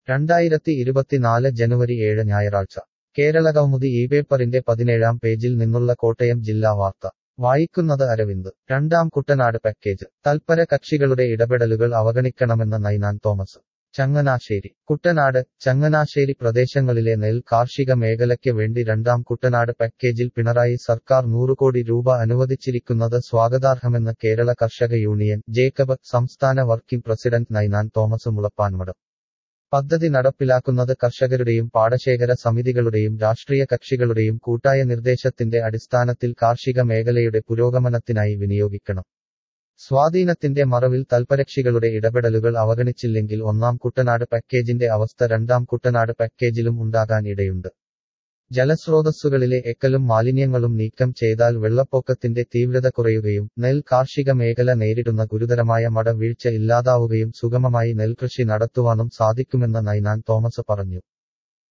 രണ്ടായിരത്തി ഇരുപത്തിനാല് ജനുവരി ഏഴ് ഞായറാഴ്ച കേരളകൗമുദി ഈ പേപ്പറിന്റെ പതിനേഴാം പേജിൽ നിന്നുള്ള കോട്ടയം ജില്ലാ വാർത്ത വായിക്കുന്നത് അരവിന്ദ് രണ്ടാം കുട്ടനാട് പാക്കേജ് തൽപര കക്ഷികളുടെ ഇടപെടലുകൾ അവഗണിക്കണമെന്ന് നൈനാൻ തോമസ് ചങ്ങനാശ്ശേരി കുട്ടനാട് ചങ്ങനാശ്ശേരി പ്രദേശങ്ങളിലെ നെൽ കാർഷിക മേഖലയ്ക്ക് വേണ്ടി രണ്ടാം കുട്ടനാട് പാക്കേജിൽ പിണറായി സർക്കാർ നൂറ് കോടി രൂപ അനുവദിച്ചിരിക്കുന്നത് സ്വാഗതാർഹമെന്ന് കേരള കർഷക യൂണിയൻ ജേക്കബ് സംസ്ഥാന വർക്കിംഗ് പ്രസിഡന്റ് നൈനാൻ തോമസ് മുളപ്പാൻമടം പദ്ധതി നടപ്പിലാക്കുന്നത് കർഷകരുടെയും പാടശേഖര സമിതികളുടെയും രാഷ്ട്രീയ കക്ഷികളുടെയും കൂട്ടായ നിർദ്ദേശത്തിന്റെ അടിസ്ഥാനത്തിൽ കാർഷിക മേഖലയുടെ പുരോഗമനത്തിനായി വിനിയോഗിക്കണം സ്വാധീനത്തിന്റെ മറവിൽ തൽപരക്ഷികളുടെ ഇടപെടലുകൾ അവഗണിച്ചില്ലെങ്കിൽ ഒന്നാം കുട്ടനാട് പാക്കേജിന്റെ അവസ്ഥ രണ്ടാം കുട്ടനാട് പാക്കേജിലും ഉണ്ടാകാൻ ഇടയുണ്ട് ജലസ്രോതസ്സുകളിലെ എക്കലും മാലിന്യങ്ങളും നീക്കം ചെയ്താൽ വെള്ളപ്പൊക്കത്തിന്റെ തീവ്രത കുറയുകയും നെൽ കാർഷിക മേഖല നേരിടുന്ന ഗുരുതരമായ മട വീഴ്ച ഇല്ലാതാവുകയും സുഗമമായി നെൽകൃഷി നടത്തുവാനും സാധിക്കുമെന്ന് നൈനാൻ തോമസ് പറഞ്ഞു